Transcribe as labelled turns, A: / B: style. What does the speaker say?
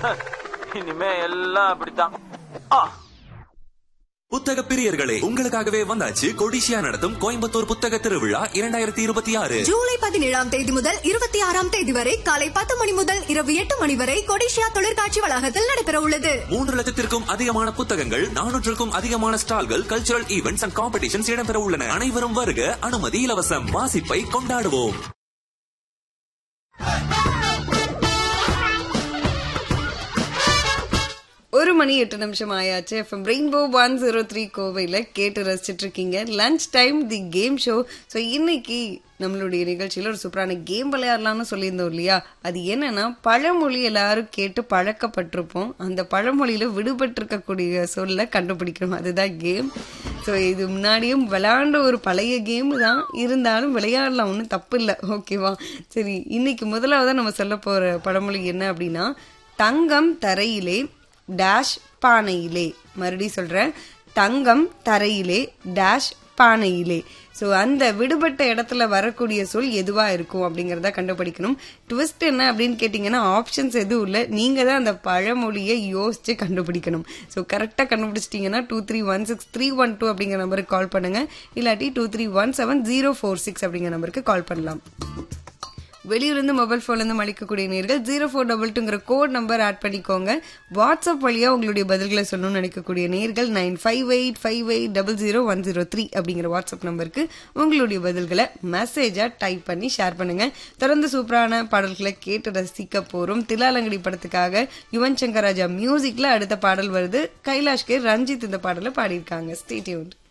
A: இனிமே எல்லாம் அப்படித்தான் ஆ
B: புத்தக பிரியர்களே உங்களுக்காகவே வந்தாச்சு கொடிசியா நடத்தும் கோயம்புத்தூர் புத்தக திருவிழா இரண்டாயிரத்தி இருபத்தி ஆறு
C: ஜூலை பதினேழாம் தேதி முதல் இருபத்தி ஆறாம் தேதி வரை காலை பத்து மணி முதல் இரவு எட்டு மணி வரை கொடிஷியா தொழிற்காட்சி வளாகத்தில் நடைபெற உள்ளது
B: மூன்று லட்சத்திற்கும் அதிகமான புத்தகங்கள் நானூற்றுக்கும் அதிகமான ஸ்டால்கள் கல்ச்சுரல் ஈவெண்ட்ஸ் அண்ட் காம்படிஷன்ஸ் இடம்பெற உள்ளன அனைவரும் வருக அனுமதி இலவசம் வாசிப்பை கொண்டாடுவோம்
D: ஒரு மணி எட்டு நிமிஷம் ஆயாச்சு FM rainbow one zero three கோவையில் கேட்டு ரசிச்சிட்டு இருக்கீங்க lunch time the game show so இன்னைக்கு நம்மளுடைய நிகழ்ச்சியில் ஒரு சூப்பரான கேம் விளையாடலாம்னு சொல்லியிருந்தோம் இல்லையா அது என்னன்னா பழமொழி எல்லாரும் கேட்டு பழக்கப்பட்டிருப்போம் அந்த பழமொழியில விடுபட்டிருக்கக்கூடிய சொல்ல கண்டுபிடிக்கணும் அதுதான் கேம் ஸோ இது முன்னாடியும் விளையாண்ட ஒரு பழைய கேம் தான் இருந்தாலும் விளையாடலாம் ஒன்றும் தப்பு இல்லை ஓகேவா சரி இன்னைக்கு முதலாவதாக நம்ம சொல்ல போகிற பழமொழி என்ன அப்படின்னா தங்கம் தரையிலே டேஷ் பானையிலே மறுபடியும் சொல்றேன் தங்கம் தரையிலே டேஷ் பானையிலே ஸோ அந்த விடுபட்ட இடத்துல வரக்கூடிய சொல் எதுவா இருக்கும் அப்படிங்கறத கண்டுபிடிக்கணும் ட்விஸ்ட் என்ன அப்படின்னு கேட்டிங்கன்னா ஆப்ஷன்ஸ் எதுவும் இல்லை நீங்க தான் அந்த பழமொழியை யோசிச்சு கண்டுபிடிக்கணும் ஸோ கரெக்டாக கண்டுபிடிச்சிட்டிங்கன்னா two three one six three one two அப்படிங்கிற நம்பருக்கு கால் பண்ணுங்க இல்லாட்டி two three one seven zero four six அப்படிங்கிற நம்பருக்கு கால் பண்ணலாம் வெளியூர்லேருந்து மொபைல் ஃபோன்லேருந்து மலிக்கக்கூடிய நேர்கள் ஜீரோ ஃபோர் டபுள் டூங்கிற கோட் நம்பர் ஆட் பண்ணிக்கோங்க வாட்ஸ்அப் வழியாக உங்களுடைய பதில்களை சொல்லணும்னு நினைக்கக்கூடிய நேர்கள் nine five eight five eight double zero one zero three அப்படிங்கிற வாட்ஸ்அப் நம்பருக்கு உங்களுடைய பதில்களை மெசேஜாக டைப் பண்ணி ஷேர் பண்ணுங்க தொடர்ந்து சூப்பரான பாடல்களை கேட்டு ரசிக்க போகிறோம் திலாலங்கடி படத்துக்காக யுவன் சங்கர் ராஜா மியூசிக்கில் அடுத்த பாடல் வருது கைலாஷ்கே ரஞ்சித் இந்த பாடலை பாடியிருக்காங்க ஸ்டேட்யூன்